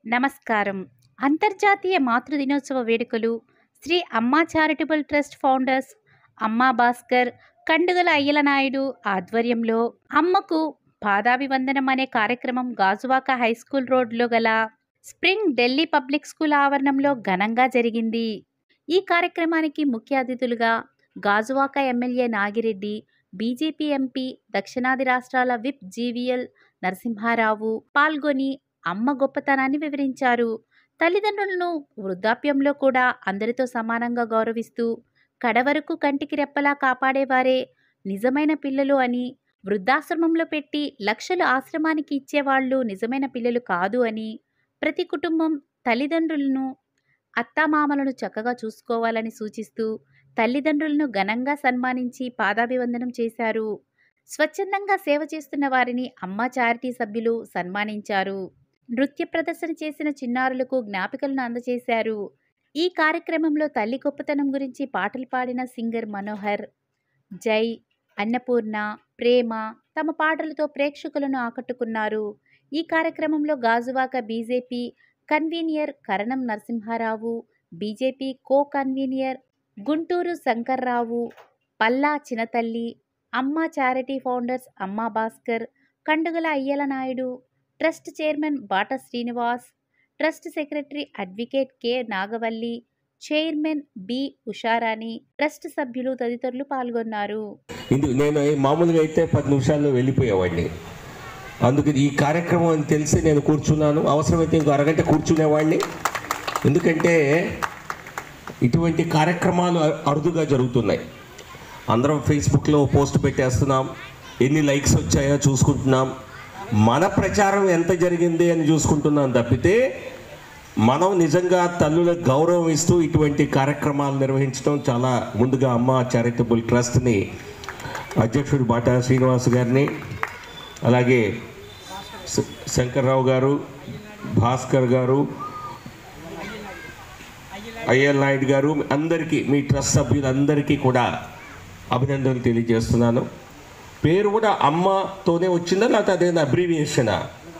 నమస్కారం అంతర్జాతీయ మాతృ దినోత్సవ వేడుకలు శ్రీ అమ్మా charitable trust founders Amma Bhaskar కండుగల అయ్యలనాయుడు ఆధ్వర్యంలో అమ్మకు పాదాభివందనం అనే కార్యక్రమం గాజువాక హై స్కూల్ రోడ్లో గల స్ప్రింగ్ ఢిల్లీ పబ్లిక్ స్కూల్ ఆవరణంలో ఘనంగా జరిగింది ఈ కార్యక్రమానికి ముఖ్య అతిథులుగా Gajuwaka MLA Nagireddy BJP MP దక్షిణాది రాష్ట్రాల విప్ జీవీఎల్ నరసింహారావు పాల్గొని అమ్మ గొప్పతనాన్ని వివరించారు తల్లిదండ్రులను వృద్ధాప్యంలో కూడా అందరితో సమానంగా గౌరవిస్తూ కడవరకు కంటికి రెప్పలా కాపాడేవారే నిజమైన పిల్లలు అని వృద్ధాశ్రమంలో పెట్టి లక్షలు ఆశ్రమానికి ఇచ్చేవాళ్ళు నిజమైన పిల్లలు కాదు అని ప్రతి కుటుంబం తల్లిదండ్రులను అత్తామామలను చక్కగా చూసుకోవాలని సూచిస్తూ తల్లిదండ్రులను ఘనంగా సన్మానించి పాదాభివందనం చేశారు స్వచ్ఛందంగా సేవ చేస్తున్న వారిని అమ్మ చారిటీ సభ్యులు సన్మానించారు నృత్య ప్రదర్శన చేసిన చిన్నారులకు జ్ఞాపికలను అందజేశారు ఈ కార్యక్రమంలో తల్లి గొప్పతనం గురించి పాటలు పాడిన సింగర్ మనోహర్ జై అన్నపూర్ణ ప్రేమ తమ పాటలతో ప్రేక్షకులను ఆకట్టుకున్నారు ఈ కార్యక్రమంలో Gajuwaka BJP convener Karanam Narasimha Rao BJP co convener Guntur Shankar Rao Palla Chinathalli Amma charity founders Amma Bhaskar Kandugula Ayyala Naidu trust chairman Bata Srinivas trust secretary advocate K Nagavalli chairman B Usharani trust సభ్యులు తదితరులు పాల్గొన్నారు ఇందు నేను మామూలుగా అయితే పది నిమిషాల్లో వెళ్ళిపోయేవాడిని అందుకు ఈ కార్యక్రమం అని తెలిసి నేను కూర్చున్నాను అవసరమైతే ఇంకో అరగంట కూర్చునేవాడిని ఎందుకంటే ఇటువంటి కార్యక్రమాలు అ- అరుదుగా జరుగుతున్నాయి అందరం ఫేస్బుక్లో పోస్ట్ పెట్టేస్తున్నాం ఎన్ని లైక్స్ వచ్చాయో చూసుకుంటున్నాం మన ప్రచారం ఎంత జరిగింది అని చూసుకుంటున్నాం తప్పితే మనం నిజంగా తల్లులకు గౌరవం ఇస్తూ ఇటువంటి కార్యక్రమాలు నిర్వహించడం చాలా ముందుగా అమ్మ చారిటబుల్ ట్రస్ట్ని అధ్యక్షుడు బాటా శ్రీనివాస్ గారిని అలాగే శ- శంకర్రావు గారు భాస్కర్ గారు అయ్యల్ నాయుడు గారు అందరికీ మీ ట్రస్ట్ సభ్యులందరికీ కూడా అభినందనలు తెలియజేస్తున్నాను పేరు కూడా అమ్మతోనే వచ్చిందా లేకపోతే అదే అబ్రివియేషనా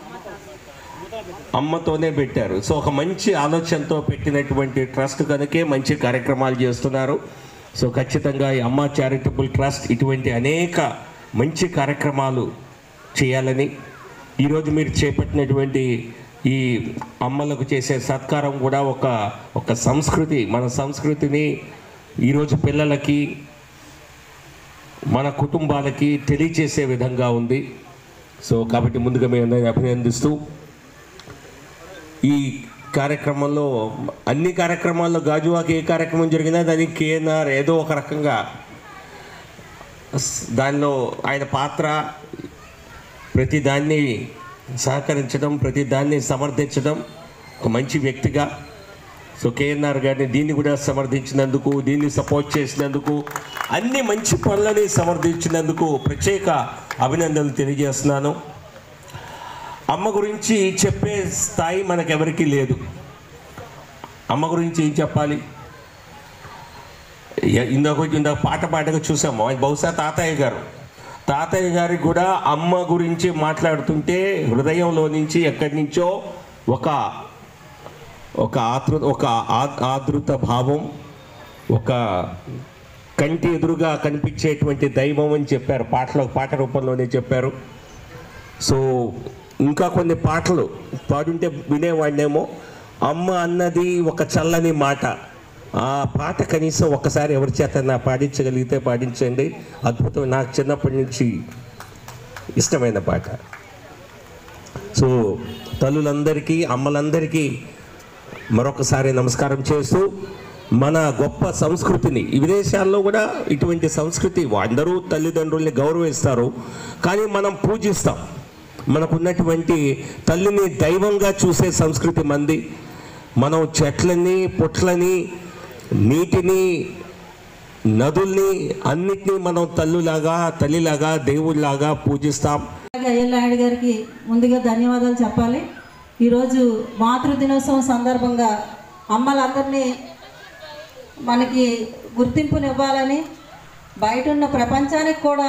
అమ్మతోనే పెట్టారు సో ఒక మంచి ఆలోచనతో పెట్టినటువంటి ట్రస్ట్ కనుకే మంచి కార్యక్రమాలు చేస్తున్నారు సో ఖచ్చితంగా ఈ అమ్మ చారిటబుల్ ట్రస్ట్ ఇటువంటి అనేక మంచి కార్యక్రమాలు చేయాలని ఈరోజు మీరు చేపట్టినటువంటి ఈ అమ్మలకు చేసే సత్కారం కూడా ఒక ఒక సంస్కృతి మన సంస్కృతిని ఈరోజు పిల్లలకి మన కుటుంబాలకి తెలియచేసే విధంగా ఉంది సో కాబట్టి ముందుగా మీ అందరిని అభినందిస్తూ ఈ కార్యక్రమంలో అన్ని కార్యక్రమాల్లో గాజువాకి ఏ కార్యక్రమం జరిగినా దానికి కేఎన్ఆర్ ఏదో ఒక రకంగా స్- దానిలో ఆయన పాత్ర ప్రతి దాన్ని సహకరించడం ప్రతి దాన్ని సమర్థించడం ఒక మంచి వ్యక్తిగా సో కేఎన్ఆర్ గారిని దీన్ని కూడా సమర్థించినందుకు దీన్ని సపోర్ట్ చేసినందుకు అన్ని మంచి పనులని సమర్థించినందుకు ప్రత్యేక అభినందనలు తెలియజేస్తున్నాను అమ్మ గురించి చెప్పే స్థాయి మనకెవరికీ లేదు అమ్మ గురించి ఏం చెప్పాలి ఎ- ఇందాక ఇందాక పాట పాటగా చూసాము ఆయన బహుశా తాతయ్య గారు తాతయ్య గారికి కూడా అమ్మ గురించి మాట్లాడుతుంటే హృదయంలో నుంచి ఎక్కడి నుంచో ఒక ఒక ఆతృ ఒక ఆ- ఆదృత భావం ఒక కంటి ఎదురుగా కనిపించేటువంటి దైవం అని చెప్పారు పాటలో పాట రూపంలోనే చెప్పారు సో ఇంకా కొన్ని పాటలు పాడుంటే వినేవాడినేమో అమ్మ అన్నది ఒక చల్లని మాట ఆ పాట కనీసం ఒక్కసారి ఎవరి చేత నా పాడించగలిగితే పాడించండి అద్భుతం నాకు చిన్నప్పటి నుంచి ఇష్టమైన పాట సో తల్లులందరికీ అమ్మలందరికీ మరొకసారి నమస్కారం చేస్తూ మన గొప్ప సంస్కృతిని ఈ విదేశాల్లో కూడా ఇటువంటి సంస్కృతి అందరూ తల్లిదండ్రుల్ని గౌరవిస్తారు కానీ మనం పూజిస్తాం మనకున్నటువంటి తల్లిని దైవంగా చూసే సంస్కృతి మంది మనం చెట్లని పుట్లని నీటిని నదుల్ని అన్నిటినీ మనం తల్లులాగా తల్లిలాగా దేవుళ్ళలాగా పూజిస్తాం అలాగే అయ్యల్ నాయుడు గారికి ముందుగా ధన్యవాదాలు చెప్పాలి ఈరోజు మాతృ దినోత్సవం సందర్భంగా అమ్మలందరినీ మనకి గుర్తింపునివ్వాలని బయట ఉన్న ప్రపంచానికి కూడా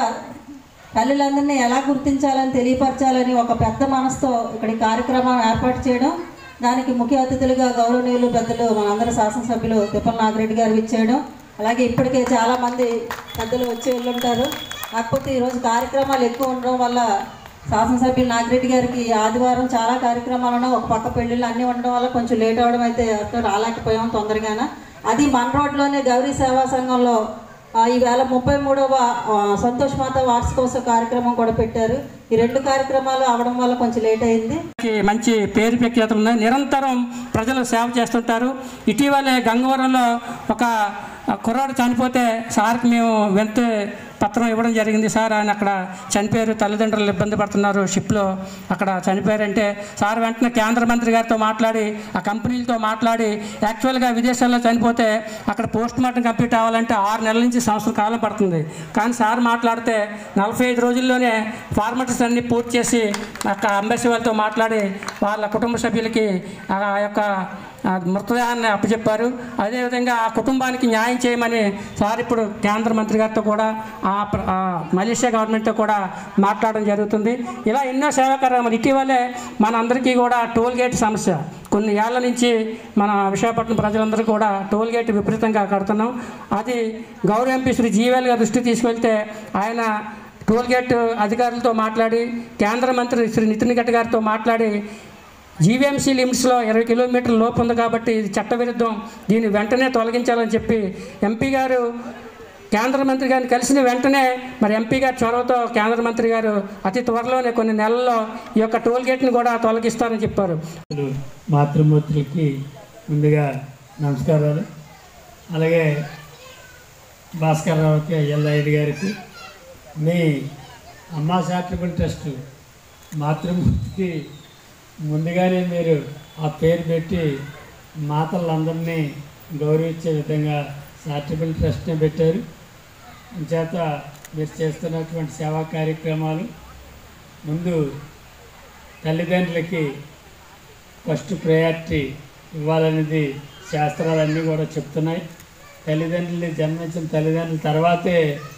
తల్లులందరినీ ఎలా గుర్తించాలని తెలియపరచాలని ఒక పెద్ద మనసుతో ఇక్కడ ఈ కార్యక్రమం ఏర్పాటు చేయడం దానికి ముఖ్య అతిథులుగా గౌరవనీయులు పెద్దలు మనందరి శాసనసభ్యులు తిప్పల నాగిరెడ్డి గారు ఇచ్చేయడం అలాగే ఇప్పటికే చాలామంది పెద్దలు వచ్చి వెళ్ళుంటారు కాకపోతే ఈరోజు కార్యక్రమాలు ఎక్కువ ఉండడం వల్ల శాసనసభ్యులు నాగిరెడ్డి గారికి ఆదివారం చాలా కార్యక్రమాలను ఒక పక్క పెళ్ళిళ్ళు అన్నీ ఉండడం వల్ల కొంచెం లేట్ అవ్వడం అయితే అక్కడ రాలేకపోయాం తొందరగానే అది మన రోడ్లోనే గౌరీ సేవా సంఘంలో ఆ, ఈవేళ ముప్పై మూడవ ఆ, సంతోష్ మాత వార్షికోత్సవ కార్యక్రమం కూడా పెట్టారు ఈ రెండు కార్యక్రమాలు అవడం వల్ల కొంచెం లేట్ అయింది కి మంచి పేరు ప్రఖ్యాతులు ఉన్నాయి నిరంతరం ప్రజలు సేవ చేస్తుంటారు ఇటీవలే గంగవరంలో ఒక కుర్రాడు చనిపోతే సార్కి మేము వెంట పత్రం ఇవ్వడం జరిగింది సార్ ఆయన అక్కడ చనిపోయారు తల్లిదండ్రులు ఇబ్బంది పడుతున్నారు షిప్లో అక్కడ చనిపోయారంటే సార్ వెంటనే కేంద్ర మంత్రి గారితో మాట్లాడి ఆ కంపెనీలతో మాట్లాడి యాక్చువల్గా విదేశాల్లో చనిపోతే అక్కడ పోస్ట్ మార్టం కంప్లీట్ అవ్వాలంటే ఆరు నెలల నుంచి సంవత్సరం కాలం పడుతుంది కానీ సార్ మాట్లాడితే నలభై ఐదు రోజుల్లోనే ఫార్మాలిటీస్ అన్ని పూర్తి చేసి అక్కడ అంబెసీ వాళ్ళతో మాట్లాడి వాళ్ళ కుటుంబ సభ్యులకి ఆ యొక్క ఆ మృతదేహాన్ని అప్పచెప్పారు అదేవిధంగా ఆ కుటుంబానికి న్యాయం చేయమని సార్ ఇప్పుడు కేంద్ర మంత్రి గారితో కూడా ఆ ప్ర- ఆ మలేషియా గవర్నమెంట్తో కూడా మాట్లాడడం జరుగుతుంది ఇలా ఎన్నో సేవా కార్యక్రమాలు ఇటీవలే మన అందరికీ కూడా టోల్ గేట్ సమస్య కొన్ని ఏళ్ల నుంచి మన విశాఖపట్నం ప్రజలందరూ కూడా టోల్ గేట్ విపరీతంగా కడుతున్నాం అది గౌరవ ఎంపీ శ్రీ జీవల్ గారి దృష్టికి తీసుకెళ్తే ఆయన టోల్ గేట్ అధికారులతో మాట్లాడి కేంద్ర మంత్రి శ్రీ నితిన్ గడ్కరీ గారితో మాట్లాడి జీవీఎంసీ లిమిట్స్లో ఇరవై కిలోమీటర్ల లోపు ఉంది కాబట్టి ఇది చట్టవిరుద్ధం దీన్ని వెంటనే తొలగించాలని చెప్పి ఎంపీ గారు కేంద్ర మంత్రి గారిని కలిసిన వెంటనే మరి ఎంపీ గారి చొరవతో కేంద్ర మంత్రి గారు అతి త్వరలోనే కొన్ని నెలల్లో ఈ యొక్క టోల్ గేట్ని కూడా తొలగిస్తారని చెప్పారు మాతృమూర్తులకి ముందుగా నమస్కారాలు అలాగే భాస్కర్ రావుకి ఎల్ఐడి గారికి మీ అమ్మా చారిటబుల్ ట్రస్ట్ మాతృమూర్తికి ముందుగానే మీరు ఆ పేరు పెట్టి మాతలందరినీ గౌరవించే విధంగా చారిటబుల్ ట్రస్ట్ని పెట్టారు చేత మీరు చేస్తున్నటువంటి సేవా కార్యక్రమాలు ముందు తల్లిదండ్రులకి ఫస్ట్ ప్రయారిటీ ఇవ్వాలనేది శాస్త్రాలన్నీ కూడా చెప్తున్నాయి తల్లిదండ్రుల్ని జన్మించిన తల్లిదండ్రుల తర్వాతే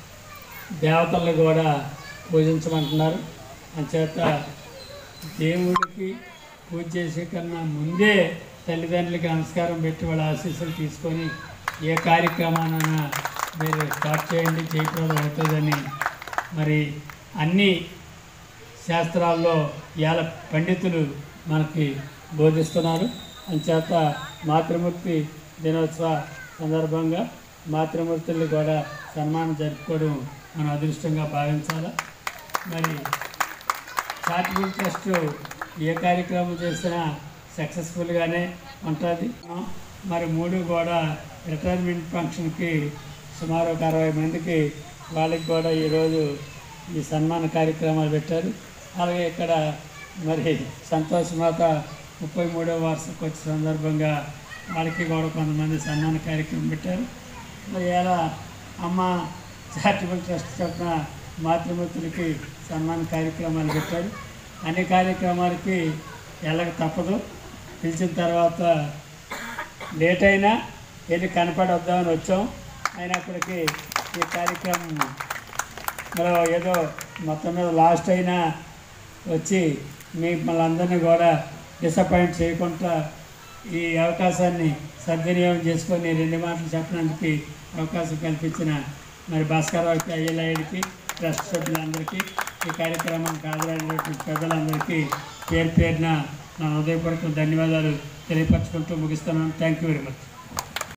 దేవతలను కూడా పూజించమంటున్నారు అంచేత దేవుడికి పూజ చేసే కన్నా ముందే తల్లిదండ్రులకి నమస్కారం పెట్టి వాళ్ళ ఆశీస్సులు తీసుకొని ఏ కార్యక్రమానైనా మీరు స్టార్ట్ చేయండి చేయకూడదు అవుతుందని మరి అన్ని శాస్త్రాల్లో ఇవాళ పండితులు మనకి బోధిస్తున్నారు అంచేత మాతృమూర్తి దినోత్సవ సందర్భంగా మాతృమూర్తుల్ని కూడా సన్మానం జరుపుకోవడం మనం అదృష్టంగా భావించాలి మరి చారిటబుల్ ట్రస్ట్ ఏ కార్యక్రమం చేసినా సక్సెస్ఫుల్గానే ఉంటుంది మరి మూడు కూడా రిటైర్మెంట్ ఫంక్షన్కి సుమారు ఒక అరవై మందికి వాళ్ళకి కూడా ఈరోజు ఈ సన్మాన కార్యక్రమాలు పెట్టారు అలాగే ఇక్కడ మరి సంతోష్ మాత ముప్పై మూడవ వార్షికోత్సవ సందర్భంగా వాళ్ళకి కూడా కొంతమంది సన్మాన కార్యక్రమం పెట్టారు మరి ఇలా అమ్మ చారిటబుల్ ట్రస్ట్ తరఫున మాతృమూర్తులకి సన్మాన కార్యక్రమాలు పెట్టారు అన్ని కార్యక్రమాలకి వెళ్ళక తప్పదు పిలిచిన తర్వాత లేట్ అయినా వెళ్ళి కనపడొద్దామని వచ్చాం అయినప్పటికీ ఈ కార్యక్రమం మరి ఏదో మొత్తం మీద లాస్ట్ అయినా వచ్చి మిమ్మల్ని అందరినీ కూడా డిసప్పాయింట్ చేయకుండా ఈ అవకాశాన్ని సద్వినియోగం చేసుకొని రెండు మాటలు చెప్పడానికి అవకాశం కల్పించిన మరి భాస్కర్రావుకి అయ్యలాయుడికి ట్రస్ట్ సభ్యులందరికీ ఈ కార్యక్రమానికి హాజరైనటువంటి పెద్దలందరికీ పేరు పేరున నా హృదయపూర్వక ధన్యవాదాలు తెలియపరచుకుంటూ ముగిస్తున్నాను థ్యాంక్ యూ వెరీ మచ్